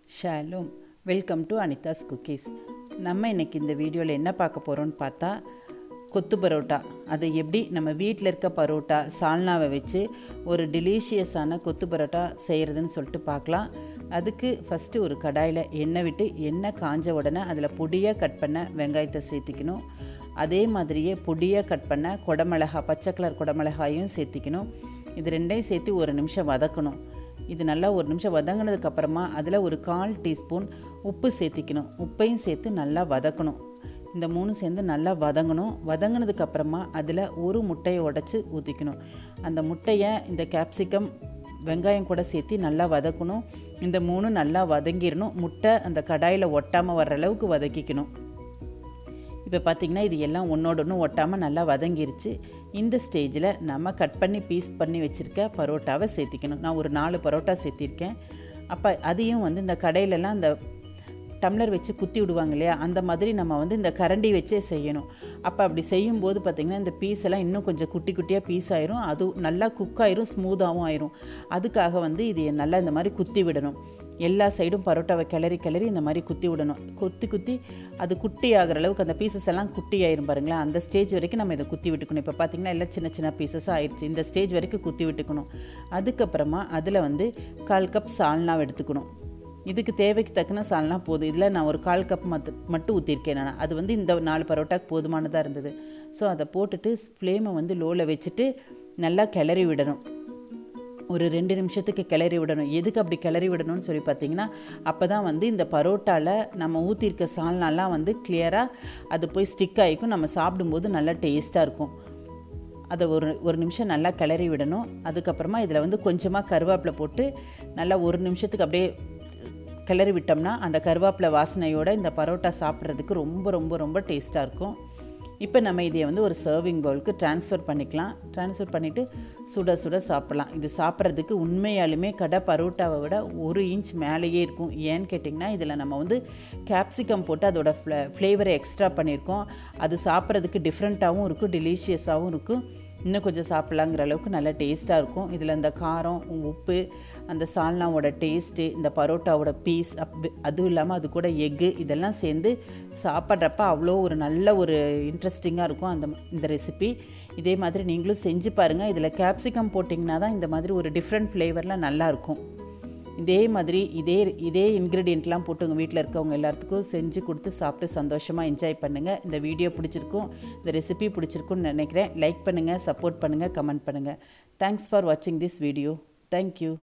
ஷாலும் welcome to Anitha's cookies நம்ம இன்னைக்கு இந்த வீடியோவில் என்ன பார்க்க போகிறோம்னு பார்த்தா கொத்து பரோட்டா அதை எப்படி நம்ம வீட்டில் இருக்க பரோட்டா சால்னாவை வச்சு ஒரு டெலிஷியஸான கொத்து பரோட்டா செய்கிறதுன்னு சொல்லிட்டு பார்க்கலாம் அதுக்கு ஃபஸ்ட்டு ஒரு கடாயில் எண்ணெய் விட்டு எண்ணெய் காஞ்ச உடனே அதில் பொடியாக கட் பண்ண வெங்காயத்தை சேர்த்திக்கணும் அதே மாதிரியே பொடியாக கட் பண்ண குடமிளகா பச்சை கலர் குடமிளகாயும் சேர்த்திக்கணும் இது ரெண்டையும் சேர்த்து ஒரு நிமிஷம் வதக்கணும் இது நல்லா ஒரு நிமிஷம் வதங்கினதுக்கப்புறமா அதில் ஒரு கால் டீஸ்பூன் உப்பு சேர்த்திக்கணும் உப்பையும் சேர்த்து நல்லா வதக்கணும் இந்த மூணு சேர்ந்து நல்லா வதங்கணும் வதங்கினதுக்கப்புறமா அதில் ஒரு முட்டையை உடச்சி ஊற்றிக்கணும் அந்த முட்டையை இந்த கேப்சிகம் வெங்காயம் கூட சேர்த்து நல்லா வதக்கணும் இந்த மூணு நல்லா வதங்கிடணும் முட்டை அந்த கடாயில் ஒட்டாமல் வர்ற அளவுக்கு வதக்கிக்கணும் இப்போ பார்த்திங்கன்னா இது எல்லாம் ஒன்றோட ஒன்று ஒட்டாமல் நல்லா வதங்கிருச்சு இந்த ஸ்டேஜில் நம்ம கட் பண்ணி பீஸ் பண்ணி வச்சுருக்க பரோட்டாவை சேர்த்திக்கணும் நான் ஒரு நாலு பரோட்டா சேர்த்திருக்கேன் அப்போ அதையும் வந்து இந்த கடையிலலாம் அந்த டம்ளர் வச்சு குத்தி விடுவாங்க இல்லையா அந்த மாதிரி நம்ம வந்து இந்த கரண்டி வச்சே செய்யணும் அப்போ அப்படி செய்யும்போது பார்த்திங்கன்னா இந்த பீஸ் எல்லாம் இன்னும் கொஞ்சம் குட்டி குட்டியாக பீஸ் ஆயிரும் அது நல்லா குக் ஆயிரும் ஸ்மூத்தாகவும் ஆயிரும் அதுக்காக வந்து இது நல்லா இந்த மாதிரி குத்தி விடணும் எல்லா சைடும் பரோட்டாவை கிளறி கிளறி இந்த மாதிரி குத்தி விடணும் குத்தி குத்தி அது குட்டி ஆகிற அளவுக்கு அந்த பீசஸ் எல்லாம் குட்டி ஆயிரும் பாருங்களேன் அந்த ஸ்டேஜ் வரைக்கும் நம்ம இதை குத்தி விட்டுக்கணும் இப்போ பார்த்திங்கன்னா எல்லாம் சின்ன சின்ன பீசஸாக ஆயிடுச்சு இந்த ஸ்டேஜ் வரைக்கும் குத்தி விட்டுக்கணும் அதுக்கப்புறமா அதில் வந்து கால் கப் சால்னாவை எடுத்துக்கணும் இதுக்கு தேவைக்கு தக்கன சால்னா போதும் இதில் நான் ஒரு கால் கப் மத்து மட்டும் ஊற்றிருக்கேன் நான் அது வந்து இந்த நாலு பரோட்டாக்கு போதுமானதாக இருந்தது ஸோ அதை போட்டுட்டு ஃப்ளேமை வந்து லோவில் வச்சுட்டு நல்லா கிளறி விடணும் ஒரு ரெண்டு நிமிஷத்துக்கு கிளறி விடணும் எதுக்கு அப்படி கிளறி விடணும்னு சொல்லி பார்த்தீங்கன்னா அப்போ தான் வந்து இந்த பரோட்டாவில் நம்ம ஊற்றிருக்க சால்னாலாம் வந்து கிளியராக அது போய் ஸ்டிக் ஆகிக்கும் நம்ம சாப்பிடும்போது நல்லா டேஸ்ட்டாக இருக்கும் அதை ஒரு ஒரு நிமிஷம் நல்லா கிளறி விடணும் அதுக்கப்புறமா இதில் வந்து கொஞ்சமாக கருவேப்பிலை போட்டு நல்லா ஒரு நிமிஷத்துக்கு அப்படியே கிளறி விட்டோம்னா அந்த கருவேப்பிலை வாசனையோட இந்த பரோட்டா சாப்பிட்றதுக்கு ரொம்ப ரொம்ப ரொம்ப டேஸ்ட்டாக இருக்கும் இப்போ நம்ம இதை வந்து ஒரு சர்விங் பவுலுக்கு ட்ரான்ஸ்ஃபர் பண்ணிக்கலாம் ட்ரான்ஸ்ஃபர் பண்ணிவிட்டு சுட சுட சாப்பிட்லாம் இது சாப்பிட்றதுக்கு உண்மையாலுமே கடை பரோட்டாவை விட ஒரு இன்ச் மேலேயே இருக்கும் ஏன்னு கேட்டிங்கன்னா இதில் நம்ம வந்து கேப்சிகம் போட்டு அதோட ஃப்ளே ஃப்ளேவரை எக்ஸ்ட்ரா பண்ணியிருக்கோம் அது சாப்பிட்றதுக்கு டிஃப்ரெண்ட்டாகவும் இருக்கும் டெலிஷியஸாகவும் இருக்கும் இன்னும் கொஞ்சம் சாப்பிட்லாங்கிற அளவுக்கு நல்லா டேஸ்ட்டாக இருக்கும் இதில் இந்த காரம் உப்பு அந்த சால்னாவோட டேஸ்ட்டு இந்த பரோட்டாவோட பீஸ் அப் அதுவும் இல்லாமல் அது கூட எக்கு இதெல்லாம் சேர்ந்து சாப்பிட்றப்ப அவ்வளோ ஒரு நல்ல ஒரு இன்ட்ரெஸ்டிங்காக இருக்கும் அந்த இந்த ரெசிபி இதே மாதிரி நீங்களும் செஞ்சு பாருங்கள் இதில் கேப்சிகம் போட்டிங்கன்னா தான் இந்த மாதிரி ஒரு டிஃப்ரெண்ட் ஃப்ளேவரில் நல்லாயிருக்கும் இதே மாதிரி இதே இதே இன்க்ரீடியண்ட்லாம் போட்டு உங்கள் வீட்டில் இருக்கவங்க எல்லாத்துக்கும் செஞ்சு கொடுத்து சாப்பிட்டு சந்தோஷமாக என்ஜாய் பண்ணுங்கள் இந்த வீடியோ பிடிச்சிருக்கும் இந்த ரெசிபி பிடிச்சிருக்குன்னு நினைக்கிறேன் லைக் பண்ணுங்கள் சப்போர்ட் பண்ணுங்கள் கமெண்ட் பண்ணுங்கள் தேங்க்ஸ் ஃபார் வாட்சிங் திஸ் வீடியோ தேங்க்யூ